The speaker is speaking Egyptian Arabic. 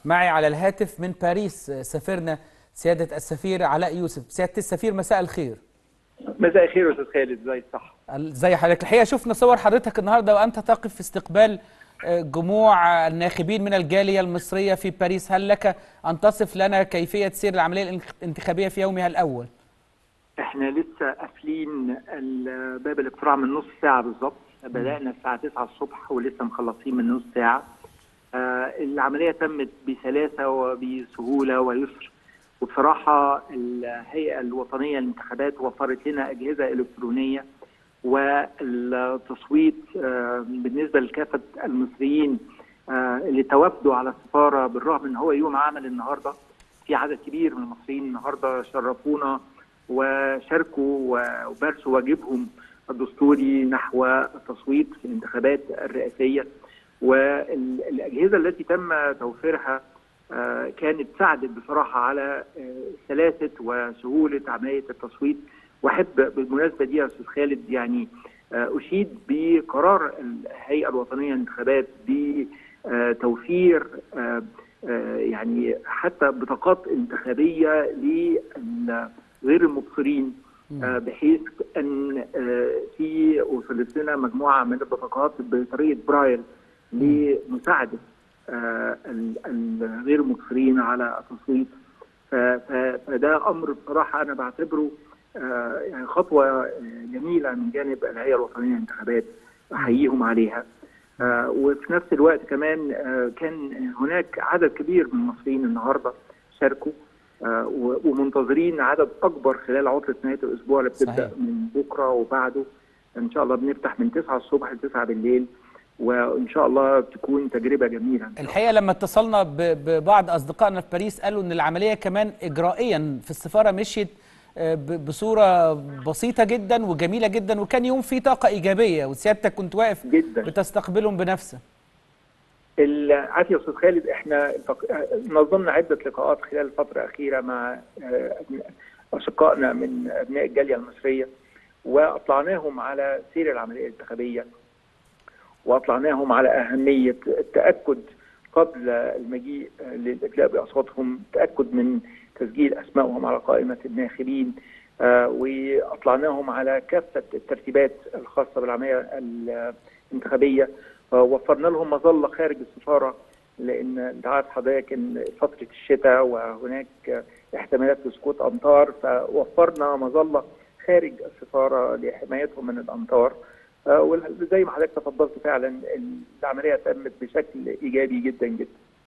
معي على الهاتف من باريس سفيرنا سيادة السفير علاء يوسف سيادة السفير مساء الخير مساء الخير استاذ خالد زي الصح زي حضرتك الحقيقة شفنا صور حضرتك النهاردة وأنت تقف في استقبال جموع الناخبين من الجالية المصرية في باريس هل لك أن تصف لنا كيفية سير العملية الانتخابية في يومها الأول؟ احنا لسه قافلين باب الاقتراع من نص ساعة بالظبط بدأنا الساعة 9 الصبح ولسه مخلصين من نص ساعة آه العملية تمت بسلاسة وبسهولة ويسر وبصراحة الهيئة الوطنية للانتخابات وفرت لنا أجهزة إلكترونية والتصويت آه بالنسبة لكافة المصريين آه اللي توافدوا على السفارة بالرغم ان هو يوم عمل النهارده في عدد كبير من المصريين النهارده شرفونا وشاركوا ومارسوا واجبهم الدستوري نحو التصويت في الانتخابات الرئاسيه والاجهزه التي تم توفيرها كانت ساعدت بصراحه على سلاسه وسهوله عمليه التصويت واحب بالمناسبه دي يا استاذ خالد يعني اشيد بقرار الهيئه الوطنيه للانتخابات بتوفير يعني حتى بطاقات انتخابيه لغير المبصرين بحيث ان في وصلت لنا مجموعه من البطاقات بطريقه برايل لمساعده الغير المبصرين على التصويت فده امر بصراحه انا بعتبره يعني خطوه جميله من جانب الهيئه الوطنيه للانتخابات احييهم عليها وفي نفس الوقت كمان كان هناك عدد كبير من المصريين النهارده شاركوا ومنتظرين عدد اكبر خلال عطله نهايه الاسبوع اللي بتبدا صحيح. من بكره وبعده ان شاء الله بنفتح من 9 الصبح ل 9 بالليل وان شاء الله تكون تجربه جميله الحقيقه لما اتصلنا ببعض اصدقائنا في باريس قالوا ان العمليه كمان اجرائيا في السفاره مشيت بصوره بسيطه جدا وجميله جدا وكان يوم فيه طاقه ايجابيه وسيادتك كنت واقف جدا بتستقبلهم بنفسك عارف يا استاذ خالد احنا نظمنا عده لقاءات خلال الفتره الاخيره مع اشقائنا من ابناء الجاليه المصريه واطلعناهم على سير العمليه الانتخابيه واطلعناهم على اهميه التاكد قبل المجيء للادلاء باصواتهم التاكد من تسجيل اسمائهم على قائمه الناخبين آه واطلعناهم على كافه الترتيبات الخاصه بالعمليه الانتخابيه آه وفرنا لهم مظله خارج السفاره لان انت عارف حضرتك ان فتره الشتاء وهناك احتمالات لسقوط امطار فوفرنا مظله خارج السفاره لحمايتهم من الامطار آه وزي ما حضرتك تفضلت فعلا العمليه تمت بشكل ايجابي جدا جدا